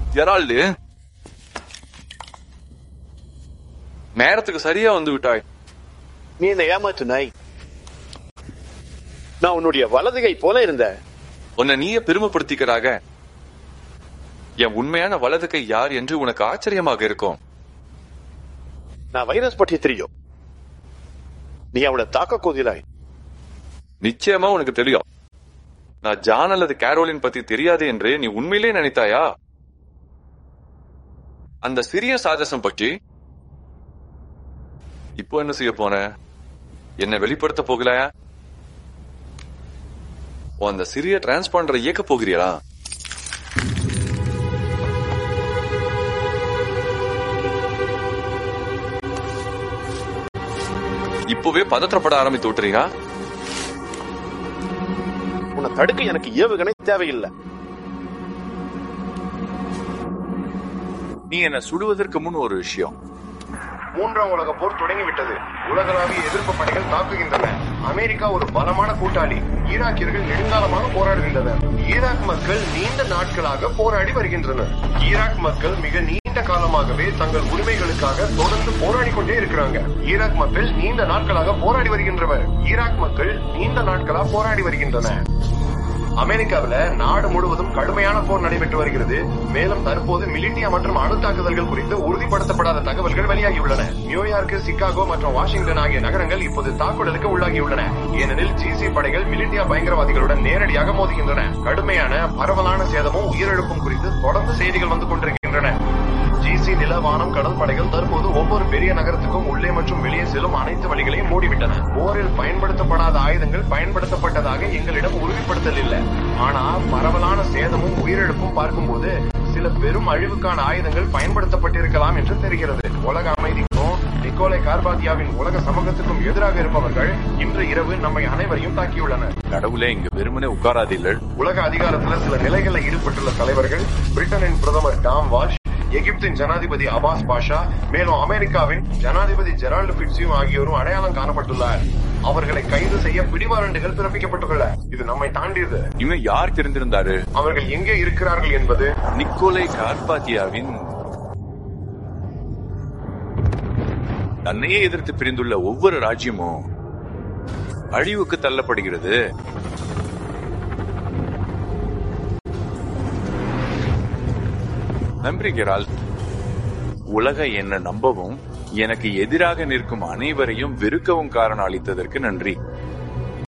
Gerald நேரத்துக்கு சரியா வந்து விட்டாய் நீ என்ன ஏமாத்து நாய் நான் உன்னுடைய வலதுகை போல இருந்த உன்னை நீயே பெருமைப்படுத்திக்கிறாக என் உண்மையான வலது கை யார் என்று உனக்கு ஆச்சரியமாக இருக்கும் நான் வைரஸ் பற்றி தெரியும் நீ அவனை தாக்க கோதிலாய் நிச்சயமா உனக்கு தெரியும் நான் ஜான் அல்லது கேரோலின் பத்தி தெரியாது என்று நீ உண்மையிலே நினைத்தாயா அந்த சிறிய சாதசம் பற்றி இப்போ என்ன செய்ய போன என்ன வெளிப்படுத்த போகலையா உன் அந்த சிறிய டிரான்ஸ்பாண்டரை இயக்க போகிறீரா இப்பவே பதற்றப்பட ஆரம்பித்து விட்டுறீங்க உன்னை தடுக்க எனக்கு ஏவுகணை தேவையில்லை நீ என்ன சுடுவதற்கு முன் ஒரு விஷயம் மூன்றாம் உலக போர் தொடங்கிவிட்டது உலகளாவிய எதிர்ப்பு படைகள் தாக்குகின்றன அமெரிக்கா ஒரு பலமான கூட்டாளி ஈராக்கியர்கள் நெடுங்காலமாக போராடுகின்றனர் ஈராக் மக்கள் நீண்ட நாட்களாக போராடி வருகின்றனர் ஈராக் மக்கள் மிக நீண்ட காலமாகவே தங்கள் உரிமைகளுக்காக தொடர்ந்து போராடி கொண்டே இருக்கிறாங்க ஈராக் மக்கள் நீண்ட நாட்களாக போராடி வருகின்றனர் ஈராக் மக்கள் நீண்ட நாட்களா போராடி வருகின்றனர் அமெரிக்காவில நாடு முழுவதும் கடுமையான போர் நடைபெற்று வருகிறது மேலும் தற்போது மிலிட்டியா மற்றும் அணு தாக்குதல்கள் குறித்து உறுதிப்படுத்தப்படாத தகவல்கள் வெளியாகியுள்ளன நியூயார்க் சிகாகோ மற்றும் வாஷிங்டன் ஆகிய நகரங்கள் இப்போது தாக்குதலுக்கு உள்ளாகியுள்ளன ஏனெனில் ஜிசி படைகள் மிலிட்டியா பயங்கரவாதிகளுடன் நேரடியாக மோதுகின்றன கடுமையான பரவலான சேதமும் உயிரிழப்பும் குறித்து தொடர்ந்து செய்திகள் வந்து கொண்டிருக்கின்றன ஜிசி நில வானம் கடல் படைகள் தற்போது ஒவ்வொரு பெரிய நகரத்துக்கும் உள்ளே மற்றும் வெளியே செல்லும் அனைத்து வழிகளையும் மூடிவிட்டன போரில் பயன்படுத்தப்படாத ஆயுதங்கள் பயன்படுத்தப்பட்டதாக எங்களிடம் உறுதிப்படுத்தல் இல்லை ஆனா பரவலான சேதமும் உயிரிழப்பும் பார்க்கும்போது சில பெரும் அழிவுக்கான ஆயுதங்கள் பயன்படுத்தப்பட்டிருக்கலாம் என்று தெரிகிறது உலக அமைதிக்கும் நிக்கோலை கார்பாத்தியாவின் உலக சமூகத்துக்கும் எதிராக இருப்பவர்கள் இன்று இரவு நம்மை அனைவரையும் தாக்கியுள்ளனர் கடவுளே இங்க வெறுமனே உட்காராதீர்கள் உலக அதிகாரத்துல சில நிலைகளில் ஈடுபட்டுள்ள தலைவர்கள் பிரிட்டனின் பிரதமர் டாம் வாஷ் எகிப்தின் ஜனாதிபதி அபாஸ் பாஷா மேலும் அமெரிக்காவின் ஜனாதிபதி ஜெரால்டு பிட்ஸியும் ஆகியோரும் அடையாளம் காணப்பட்டுள்ளார் அவர்களை கைது செய்ய பிடிவாரண்டுகள் பிறப்பிக்கப்பட்டுள்ளன இது நம்மை தாண்டியது இன்னும் யார் தெரிந்திருந்தாரு அவர்கள் எங்கே இருக்கிறார்கள் என்பது நிக்கோலை கார்பாத்தியாவின் தன்னையே எதிர்த்து பிரிந்துள்ள ஒவ்வொரு ராஜ்யமும் அழிவுக்கு தள்ளப்படுகிறது நன்றி கெரால்ட் உலக என்ன நம்பவும் எனக்கு எதிராக நிற்கும் அனைவரையும் வெறுக்கவும் காரணம் அளித்ததற்கு நன்றி